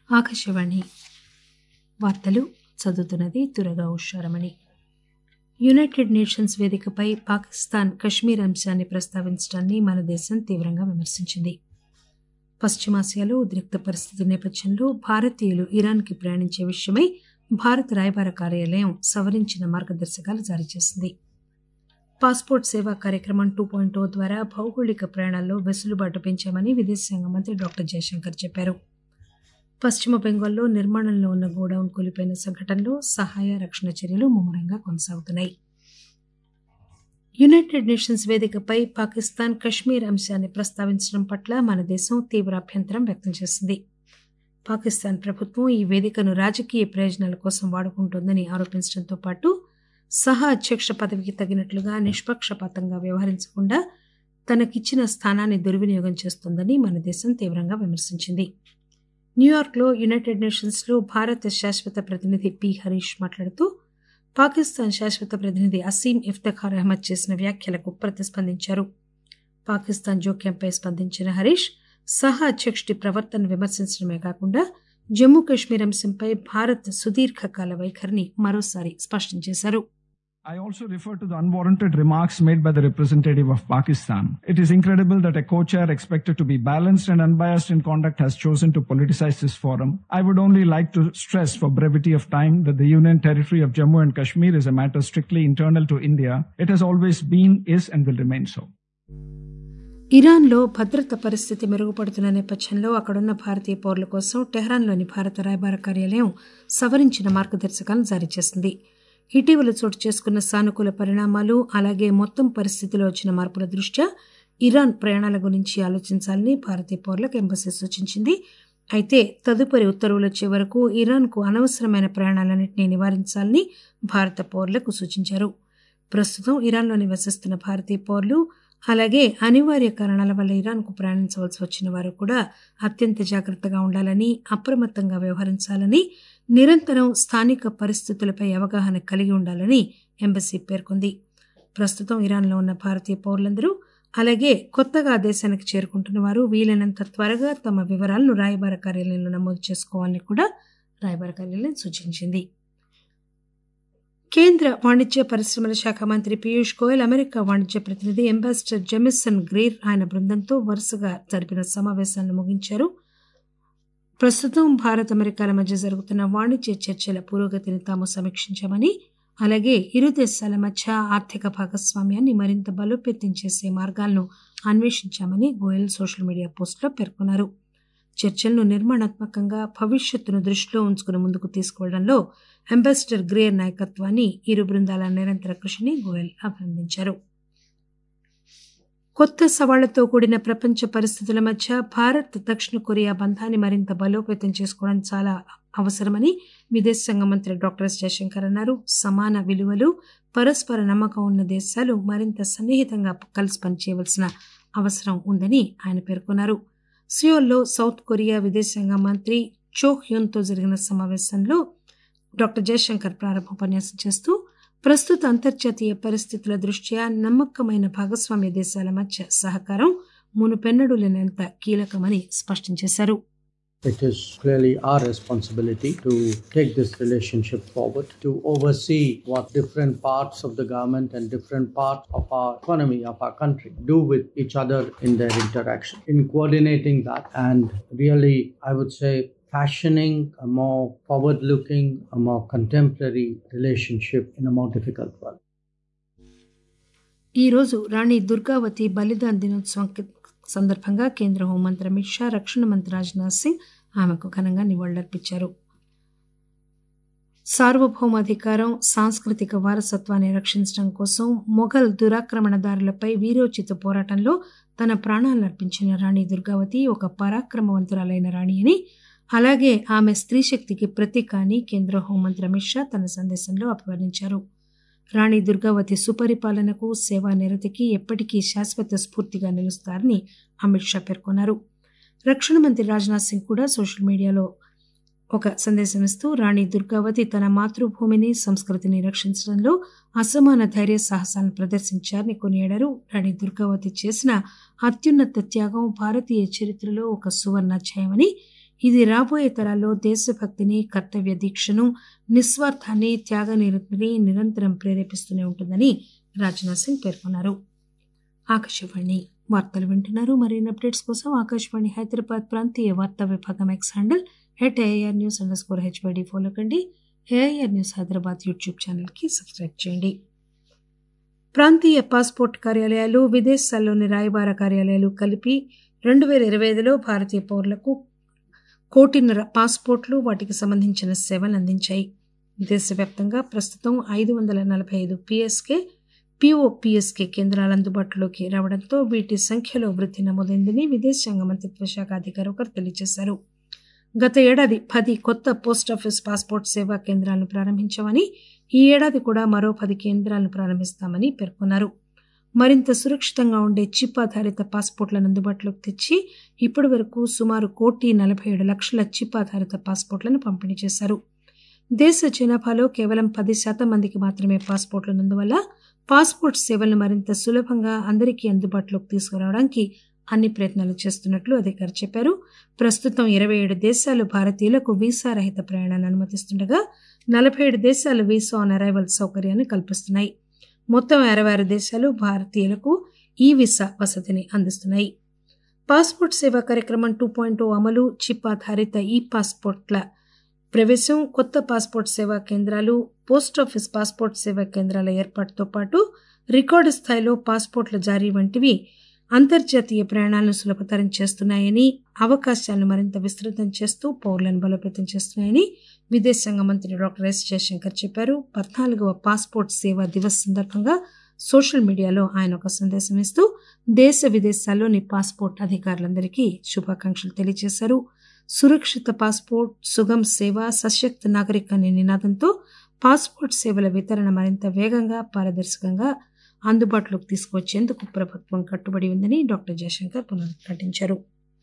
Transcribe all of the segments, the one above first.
ఆకాశవాణి వార్తలు చదువుతున్నది తురగా Usharamani United nations వేదికపై పాకిస్తాన్ కశ్మీర్ అంశాన్ని ప్రస్తావించడాన్ని మన దేశం తీవ్రంగా విమర్శించింది పశ్చిమాసియాలో ఉద్రిక్త పరిస్థితి నేపథ్యంలో భారతీయులు ఇరాన్కి ప్రయాణించే విషయమై భారత రాయబార కార్యాలయం సవరించిన మార్గదర్శకాలు జారీ చేసింది పాస్పోర్ట్ సేవా కార్యక్రమం టూ పాయింట్ ఓ ద్వారా భౌగోళిక ప్రయాణాల్లో వెసులుబాటు పెంచామని విదేశాంగ మంత్రి డాక్టర్ జయశంకర్ చెప్పారు పశ్చిమ బెంగాల్లో నిర్మాణంలో ఉన్న గోడౌన్ కూలిపోయిన సంఘటనలో సహాయ రక్షణ చర్యలు ముమ్మరంగా కొనసాగుతున్నాయి యునైటెడ్ నేషన్స్ వేదికపై పాకిస్తాన్ కశ్మీర్ అంశాన్ని ప్రస్తావించడం పట్ల మన దేశం తీవ్ర అభ్యంతరం వ్యక్తం చేసింది పాకిస్తాన్ ప్రభుత్వం ఈ వేదికను రాజకీయ ప్రయోజనాల కోసం వాడుకుంటోందని ఆరోపించడంతో పాటు సహా అధ్యక్ష పదవికి తగినట్లుగా నిష్పక్షపాతంగా వ్యవహరించకుండా తనకిచ్చిన స్థానాన్ని దుర్వినియోగం చేస్తోందని మన దేశం తీవ్రంగా విమర్శించింది న్యూయార్క్లో యునైటెడ్ నేషన్స్లో భారత శాశ్వత ప్రతినిధి పి హరీష్ మాట్లాడుతూ పాకిస్తాన్ శాశ్వత ప్రతినిధి అసీం ఇఫ్తఖార్ అహ్మద్ చేసిన వ్యాఖ్యలకు ప్రతిస్పందించారు పాకిస్తాన్ జోక్యంపై స్పందించిన హరీష్ సహా అధ్యక్షుడి ప్రవర్తన విమర్శించడమే కాకుండా జమ్మూ కాశ్మీర్ అంశంపై భారత్ సుదీర్ఘకాల వైఖరిని మరోసారి స్పష్టం చేశారు I also refer to the unwarranted remarks made by the representative of Pakistan. It is incredible that a co-chair expected to be balanced and unbiased in conduct has chosen to politicize this forum. I would only like to stress for brevity of time that the Union territory of Jammu and Kashmir is a matter strictly internal to India. It has always been, is and will remain so. ఇరాన్లో భద్రత పరిస్థితి మెరుగుపడుతున్న నేపథ్యంలో అక్కడున్న భారతీయ పౌరుల కోసం టెహ్రాన్లోని భారత రాయబార కార్యాలయం సవరించిన మార్గదర్శకాలను జారీ చేసింది ఇటీవల చోటు చేసుకున్న సానుకూల పరిణామాలు అలాగే మొత్తం పరిస్థితిలో వచ్చిన మార్పుల దృష్ట్యా ఇరాన్ ప్రయాణాల గురించి ఆలోచించాలని భారతీయ పౌరులకు ఎంబసీ సూచించింది అయితే తదుపరి ఉత్తర్వులు వచ్చే వరకు ఇరాన్కు అనవసరమైన ప్రయాణాలన్నింటినీ నివారించాలని భారత పౌరులకు సూచించారు ప్రస్తుతం ఇరాన్లో నివసిస్తున్న భారతీయ పౌరులు అలాగే అనివార్య కారణాల వల్ల ఇరాన్కు ప్రయాణించవలసి వచ్చిన వారు కూడా అత్యంత జాగ్రత్తగా ఉండాలని అప్రమత్తంగా వ్యవహరించాలని నిరంతరం స్థానిక పరిస్థితులపై అవగాహన కలిగి ఉండాలని ఎంబసీ పేర్కొంది ప్రస్తుతం ఇరాన్లో ఉన్న భారతీయ పౌరులందరూ అలాగే కొత్తగా దేశానికి చేరుకుంటున్న వారు వీలైనంత త్వరగా తమ వివరాలను రాయబార కార్యాలయంలో నమోదు చేసుకోవాలని కూడా రాయబార కార్యాలయం సూచించింది కేంద్ర వాణిజ్య పరిశ్రమల శాఖ మంత్రి పీయూష్ గోయల్ అమెరికా వాణిజ్య ప్రతినిధి అంబాసిడర్ జెమిసన్ గ్రీర్ ఆయన బృందంతో వరుసగా జరిపిన సమావేశాలను ముగించారు ప్రస్తుతం భారత్ అమెరికాల మధ్య జరుగుతున్న వాణిజ్య చర్చల పురోగతిని తాము సమీక్షించామని అలాగే ఇరు దేశాల మధ్య ఆర్థిక భాగస్వామ్యాన్ని మరింత బలోపేతం చేసే మార్గాలను అన్వేషించామని గోయల్ సోషల్ మీడియా పోస్టులో పేర్కొన్నారు చర్చలను నిర్మాణాత్మకంగా భవిష్యత్తును దృష్టిలో ఉంచుకుని ముందుకు తీసుకువెళ్లడంలో అంబాసిడర్ గ్రేర్ నాయకత్వాన్ని ఇరు బృందాల నిరంతర కృషిని గోయల్ అభినందించారు కొత్త సవాళ్లతో కూడిన ప్రపంచ పరిస్థితుల మధ్య భారత్ దక్షిణ కొరియా బంధాన్ని మరింత బలోపేతం చేసుకోవడం చాలా అవసరమని విదేశాంగ మంత్రి డాక్టర్ ఎస్ జయశంకర్ అన్నారు సమాన విలువలు పరస్పర నమ్మకం ఉన్న దేశాలు మరింత సన్నిహితంగా కలిసి పనిచేయవలసిన అవసరం ఉందని ఆయన పేర్కొన్నారు సియోల్లో సౌత్ కొరియా విదేశాంగ మంత్రి చో హ్యూన్తో జరిగిన సమావేశంలో డాక్టర్ జయశంకర్ ప్రారంభోపన్యాసం చేస్తూ ప్రస్తుత అంతర్జాతీయ పరిస్థితుల దృష్ట్యా నమ్మకమైన భాగస్వామ్య దేశాల మధ్య సహకారం మునుపెన్నడూ లేనంత కీలకమని స్పష్టం చేశారు It is clearly our responsibility to take this relationship forward, to oversee what different parts of the government and different parts of our economy, of our country, do with each other in their interaction. In coordinating that and really, I would say, fashioning a more forward looking, a more contemporary relationship in a more difficult world. ఈ రోజు రాణి దుర్గావతి బలిదాన్ దినోత్సవం సందర్భంగా కేంద్ర హోంమంత్రి అమిత్ షా రక్షణ మంత్రి రాజ్నాథ్ సింగ్ ఆమెకు ఘనంగా నివాళులర్పించారు సార్వభౌమాధికారం సాంస్కృతిక వారసత్వాన్ని రక్షించడం కోసం మొఘల్ దురాక్రమణదారులపై వీరోచిత పోరాటంలో తన ప్రాణాలను అర్పించిన రాణి దుర్గావతి ఒక పరాక్రమవంతురాలైన రాణి అని అలాగే ఆమె స్త్రీ శక్తికి ప్రతీక అని కేంద్ర హోంమంత్రి అమిత్ షా తన సందేశంలో అభివర్ణించారు రాణి దుర్గావతి సుపరిపాలనకు సేవా నిరతికి ఎప్పటికీ శాశ్వత స్ఫూర్తిగా నిలుస్తారని అమిత్ షా పేర్కొన్నారు రక్షణ మంత్రి రాజ్నాథ్ సింగ్ కూడా సోషల్ మీడియాలో ఒక సందేశం ఇస్తూ రాణి దుర్గావతి తన మాతృభూమిని సంస్కృతిని రక్షించడంలో అసమాన ధైర్య సాహసాలను ప్రదర్శించారని కొనియాడారు రాణి దుర్గావతి చేసిన అత్యున్నత త్యాగం భారతీయ చరిత్రలో ఒక సువర్ణాధ్యాయమని ఇది రాబోయే తరాల్లో దేశభక్తిని కర్తవ్య దీక్షను నిస్వార్థాన్ని త్యాగనిరతిని నిరంతరం ప్రేరేపిస్తూనే ఉంటుందని రాజ్నాథ్ సింగ్ పేర్కొన్నారు ఆకాశవాణి వార్తలు వింటున్నారు మరిన్ని అప్డేట్స్ కోసం ఆకాశవాణి హైదరాబాద్ ప్రాంతీయ వార్తా విభాగం X handle at AIR news underscore HYD follow కండి ఏఐఆర్ న్యూస్ హైదరాబాద్ యూట్యూబ్ ఛానల్కి సబ్స్క్రైబ్ చేయండి ప్రాంతీయ పాస్పోర్ట్ కార్యాలయాలు విదేశాల్లోని రాయబార కార్యాలయాలు కలిపి రెండు వేల ఇరవై ఐదులో భారతీయ పౌరులకు కోటిన్నర పాస్పోర్ట్లు వాటికి సంబంధించిన సేవలు అందించాయి దేశవ్యాప్తంగా ప్రస్తుతం ఐదు వందల నలభై ఐదు పిఎస్కే పిఓపిఎస్కే కేంద్రాలు అందుబాటులోకి రావడంతో వీటి సంఖ్యలో వృద్ధి నమోదైందని విదేశాంగ మంత్రిత్వ శాఖ అధికారి ఒకరు తెలియజేశారు గత ఏడాది పది కొత్త పోస్టాఫీస్ పాస్పోర్ట్ సేవా కేంద్రాలను ప్రారంభించామని ఈ ఏడాది కూడా మరో పది కేంద్రాలను ప్రారంభిస్తామని పేర్కొన్నారు మరింత సురక్షితంగా ఉండే చిప్ ఆధారిత పాస్పోర్ట్లను అందుబాటులోకి తెచ్చి ఇప్పటి వరకు సుమారు కోటి నలభై ఏడు లక్షల చిప్ ఆధారిత పాస్పోర్ట్లను పంపిణీ చేశారు దేశ జనాభాలో కేవలం పది శాతం మందికి మాత్రమే పాస్పోర్ట్లు ఉన్నందువల్ల పాస్పోర్ట్ సేవలను మరింత సులభంగా అందరికీ అందుబాటులోకి తీసుకురావడానికి అన్ని ప్రయత్నాలు చేస్తున్నట్లు అధికారి చెప్పారు ప్రస్తుతం ఇరవై ఏడు దేశాలు భారతీయులకు వీసా రహిత ప్రయాణాన్ని అనుమతిస్తుండగా నలభై ఏడు దేశాలు వీసా ఆన్ అరైవల్ సౌకర్యాన్ని కల్పిస్తున్నాయి మొత్తం అరవై ఆరు దేశాలు భారతీయులకు ఈ వీసా వసతిని అందిస్తున్నాయి పాస్పోర్ట్ సేవా కార్యక్రమం టూ పాయింట్ అమలు చిప్ ఆధారిత ఈ పాస్పోర్ట్ల ప్రవేశం కొత్త పాస్పోర్ట్ సేవా కేంద్రాలు పోస్టాఫీస్ పాస్పోర్ట్ సేవా కేంద్రాల ఏర్పాటుతో పాటు రికార్డు స్థాయిలో పాస్పోర్ట్ల జారీ వంటివి అంతర్జాతీయ ప్రయాణాలను సులభతరం చేస్తున్నాయని అవకాశాలను మరింత విస్తృతం చేస్తూ పౌరులను బలోపేతం చేస్తున్నాయని విదేశాంగ మంత్రి డాక్టర్ ఎస్ జయశంకర్ చెప్పారు పద్నాలుగవ పాస్పోర్ట్ సేవా దివస్ సందర్భంగా సోషల్ మీడియాలో ఆయన ఒక సందేశం ఇస్తూ దేశ విదేశాల్లోని పాస్పోర్ట్ అధికారులందరికీ శుభాకాంక్షలు తెలియజేశారు సురక్షిత పాస్పోర్ట్ సుగం సేవ సశక్త నాగరిక అనే నినాదంతో పాస్పోర్ట్ సేవల వితరణ మరింత వేగంగా పారదర్శకంగా అందుబాటులోకి తీసుకువచ్చేందుకు ప్రభుత్వం కట్టుబడి ఉందని డాక్టర్ జయశంకర్ పునరుద్ఘాటించారు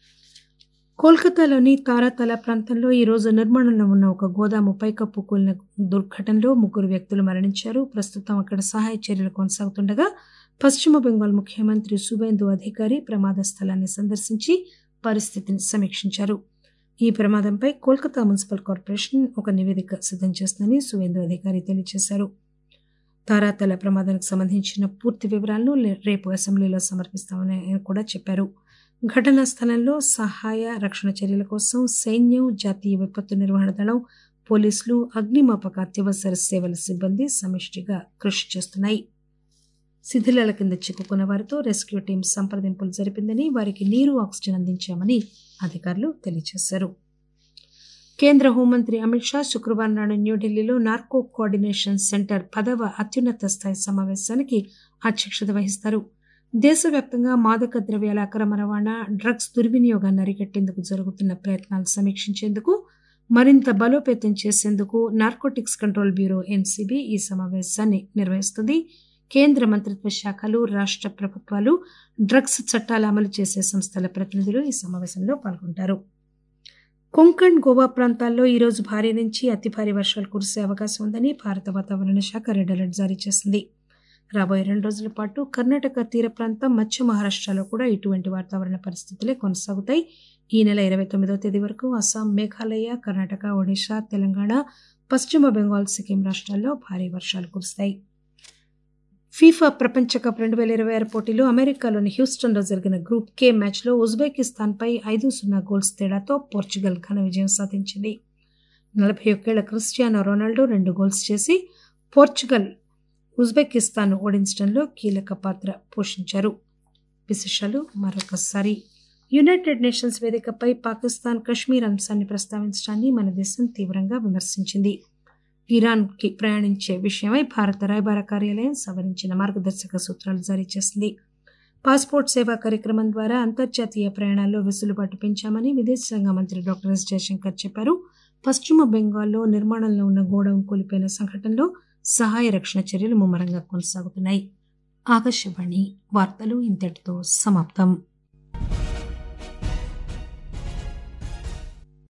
కోల్కతాలోని తారాతల ప్రాంతంలో ఈ రోజు నిర్మాణంలో ఉన్న ఒక గోదాము పైకప్పు కూలిన దుర్ఘటనలో ముగ్గురు వ్యక్తులు మరణించారు ప్రస్తుతం అక్కడ సహాయ చర్యలు కొనసాగుతుండగా పశ్చిమ బెంగాల్ ముఖ్యమంత్రి సువేందు అధికారి ప్రమాద స్థలాన్ని సందర్శించి పరిస్థితిని సమీక్షించారు ఈ ప్రమాదంపై కోల్కతా మున్సిపల్ కార్పొరేషన్ ఒక నివేదిక సిద్ధం చేస్తుందని సువేందు అధికారి తెలియజేశారు తారాతల ప్రమాదానికి సంబంధించిన పూర్తి వివరాలను రేపు అసెంబ్లీలో సమర్పిస్తామని ఆయన కూడా చెప్పారు ఘటనా స్థలంలో సహాయ రక్షణ చర్యల కోసం సైన్యం జాతీయ విపత్తు నిర్వహణ దళం పోలీసులు అగ్నిమాపక అత్యవసర సేవల సిబ్బంది సమిష్టిగా కృషి చేస్తున్నాయి శిథిలాల కింద చిక్కుకున్న వారితో రెస్క్యూ టీం సంప్రదింపులు జరిపిందని వారికి నీరు ఆక్సిజన్ అందించామని అధికారులు తెలియజేశారు కేంద్ర హోంమంత్రి అమిత్ షా శుక్రవారం నాడు న్యూఢిల్లీలో నార్కో కోఆర్డినేషన్ సెంటర్ పదవ అత్యున్నత స్థాయి సమావేశానికి అధ్యక్షత వహిస్తారు దేశవ్యాప్తంగా మాదక ద్రవ్యాల అక్రమ రవాణా డ్రగ్స్ దుర్వినియోగాన్ని అరికట్టేందుకు జరుగుతున్న ప్రయత్నాలు సమీక్షించేందుకు మరింత బలోపేతం చేసేందుకు నార్కోటిక్స్ కంట్రోల్ బ్యూరో ఎన్సీబీ ఈ సమావేశాన్ని నిర్వహిస్తుంది కేంద్ర మంత్రిత్వ శాఖలు రాష్ట్ర ప్రభుత్వాలు డ్రగ్స్ చట్టాలు అమలు చేసే సంస్థల ప్రతినిధులు ఈ సమావేశంలో పాల్గొంటారు కొంకణ్ గోవా ప్రాంతాల్లో ఈరోజు భారీ నుంచి అతి భారీ వర్షాలు కురిసే అవకాశం ఉందని భారత వాతావరణ శాఖ రెడ్ అలర్ట్ జారీ చేసింది రాబోయే రెండు రోజుల పాటు కర్ణాటక తీర ప్రాంతం మధ్య మహారాష్ట్రలో కూడా ఇటువంటి వాతావరణ పరిస్థితులే కొనసాగుతాయి ఈ నెల ఇరవై తొమ్మిదవ తేదీ వరకు అస్సాం మేఘాలయ కర్ణాటక ఒడిశా తెలంగాణ పశ్చిమ బెంగాల్ సిక్కిం రాష్ట్రాల్లో భారీ వర్షాలు కురుస్తాయి ఫీఫా ప్రపంచ కప్ రెండు వేల ఇరవై ఆరు పోటీలో అమెరికాలోని హ్యూస్టన్లో జరిగిన గ్రూప్ కే మ్యాచ్లో ఉజ్బెకిస్తాన్పై ఐదు సున్నా గోల్స్ తేడాతో పోర్చుగల్ ఘన విజయం సాధించింది నలభై ఒక్కేళ్ల క్రిస్టియానో రొనాల్డో రెండు గోల్స్ చేసి పోర్చుగల్ ఉజ్బెకిస్తాన్ ఓడించడంలో కీలక పాత్ర పోషించారు విశేషాలు మరొకసారి యునైటెడ్ నేషన్స్ వేదికపై పాకిస్తాన్ కశ్మీర్ అంశాన్ని ప్రస్తావించడాన్ని మన దేశం తీవ్రంగా విమర్శించింది ఇరాన్కి ప్రయాణించే విషయమై భారత రాయబార కార్యాలయం సవరించిన మార్గదర్శక సూత్రాలు జారీ చేసింది పాస్పోర్ట్ సేవా కార్యక్రమం ద్వారా అంతర్జాతీయ ప్రయాణాల్లో వెసులుబాటు పెంచామని విదేశాంగ మంత్రి డాక్టర్ ఎస్ జయశంకర్ చెప్పారు పశ్చిమ బెంగాల్లో నిర్మాణంలో ఉన్న గోడౌన్ కూలిపోయిన సంఘటనలో సహాయ రక్షణ చర్యలు ముమ్మరంగా కొనసాగుతున్నాయి ఆకాశవాణి వార్తలు ఇంతటితో సమాప్తం